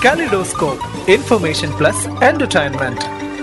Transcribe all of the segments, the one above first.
Kaleidoscope, information plus entertainment.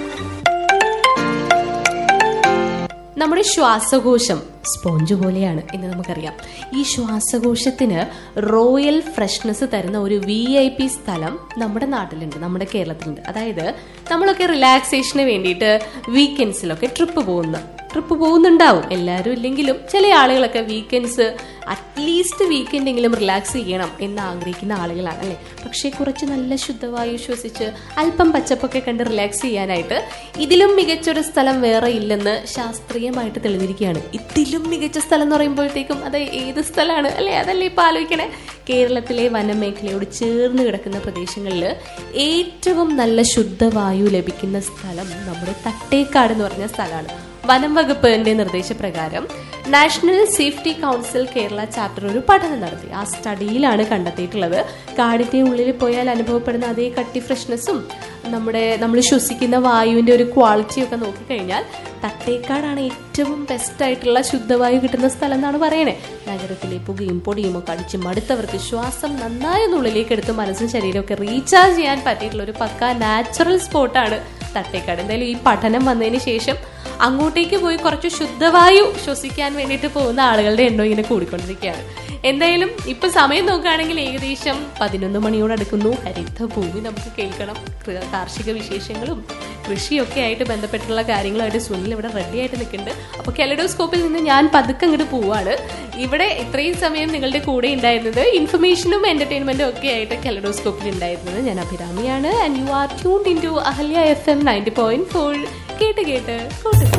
നമ്മുടെ ശ്വാസകോശം sponge പോലെയാണ് എന്ന് നമുക്കറിയാം ഈ ശ്വാസകോശത്തിന് റോയൽ ഫ്രഷ്നെസ് തരുന്ന ഒരു വി ഐ പി സ്ഥലം നമ്മുടെ നാട്ടിലുണ്ട് നമ്മുടെ കേരളത്തിലുണ്ട് അതായത് നമ്മളൊക്കെ റിലാക്സേഷന് വേണ്ടിയിട്ട് വീക്കെൻഡ്സിലൊക്കെ ട്രിപ്പ് പോകുന്ന ട്രിപ്പ് പോകുന്നുണ്ടാവും എല്ലാവരും ഇല്ലെങ്കിലും ചില ആളുകളൊക്കെ വീക്കെൻഡ്സ് അറ്റ്ലീസ്റ്റ് വീക്കെൻഡെങ്കിലും റിലാക്സ് ചെയ്യണം എന്ന് ആഗ്രഹിക്കുന്ന ആളുകളാണ് അല്ലേ പക്ഷേ കുറച്ച് നല്ല ശുദ്ധവായു ശ്വസിച്ച് അല്പം പച്ചപ്പൊക്കെ കണ്ട് റിലാക്സ് ചെയ്യാനായിട്ട് ഇതിലും മികച്ചൊരു സ്ഥലം വേറെ ഇല്ലെന്ന് ശാസ്ത്രീയമായിട്ട് തെളിഞ്ഞിരിക്കുകയാണ് ഇതിലും മികച്ച സ്ഥലം എന്ന് പറയുമ്പോഴത്തേക്കും അത് ഏത് സ്ഥലമാണ് അല്ലേ അതല്ലേ ഇപ്പൊ ആലോചിക്കണേ കേരളത്തിലെ വനമേഖലയോട് ചേർന്ന് കിടക്കുന്ന പ്രദേശങ്ങളിൽ ഏറ്റവും നല്ല ശുദ്ധവായു ലഭിക്കുന്ന സ്ഥലം നമ്മുടെ തട്ടേക്കാട് എന്ന് പറഞ്ഞ സ്ഥലമാണ് വനം വകുപ്പിന്റെ നിർദ്ദേശപ്രകാരം national safety council Kerala chapter ഒരു പഠനം നടത്തി ആ സ്റ്റഡിയിലാണ് കണ്ടെത്തിയിട്ടുള്ളത് കാടിന്റെ ഉള്ളിൽ പോയാൽ അനുഭവപ്പെടുന്ന അതേ കട്ടി ഫ്രഷ്നെസ്സും നമ്മുടെ നമ്മൾ ശ്വസിക്കുന്ന വായുവിന്റെ ഒരു ക്വാളിറ്റിയും ഒക്കെ നോക്കിക്കഴിഞ്ഞാൽ തട്ടേക്കാടാണ് ഏറ്റവും ബെസ്റ്റ് ആയിട്ടുള്ള ശുദ്ധവായു കിട്ടുന്ന സ്ഥലം എന്നാണ് പറയണേ നഗരത്തിലെ പുകയും പൊടിയും ഒക്കെ അടിച്ച് മടുത്തവർക്ക് ശ്വാസം നന്നായി ഉള്ളിലേക്ക് എടുത്ത് മനസ്സും ശരീരവും ഒക്കെ റീചാർജ് ചെയ്യാൻ പറ്റിയിട്ടുള്ള ഒരു പക്ക നാച്ചുറൽ സ്പോട്ടാണ് തട്ടേക്കാട് എന്തായാലും ഈ പഠനം വന്നതിന് ശേഷം അങ്ങോട്ടേക്ക് പോയി കുറച്ച് ശുദ്ധവായു ശ്വസിക്കാൻ വേണ്ടിയിട്ട് പോകുന്ന ആളുകളുടെ എണ്ണം ഇങ്ങനെ കൂടിക്കൊണ്ടിരിക്കുകയാണ് എന്തായാലും ഇപ്പൊ സമയം നോക്കുകയാണെങ്കിൽ ഏകദേശം പതിനൊന്ന് മണിയോട് അടുക്കുന്നു ഹരിത ഭൂമി നമുക്ക് കേൾക്കണം കൃ- കാർഷിക വിശേഷങ്ങളും കൃഷിയൊക്കെ ആയിട്ട് ബന്ധപ്പെട്ടുള്ള കാര്യങ്ങളുമായിട്ട് സുനിൽ ഇവിടെ റെഡി ആയിട്ട് നിൽക്കുന്നുണ്ട് അപ്പോൾ കെലഡോസ്കോപ്പിൽ നിന്ന് ഞാൻ പതുക്കെ അങ്ങോട്ട് പോവാണ് ഇവിടെ ഇത്രയും സമയം നിങ്ങളുടെ കൂടെ ഉണ്ടായിരുന്നത് ഇൻഫർമേഷനും എന്റർടൈൻമെന്റും ഒക്കെ ആയിട്ട് കെലഡോസ്കോപ്പിൽ ഉണ്ടായിരുന്നത് ഞാൻ അഭിരാമിയാണ് and you are tuned in to Ahalya F M ninety point four കേട്ട് കേട്ട് കൂട്ടുക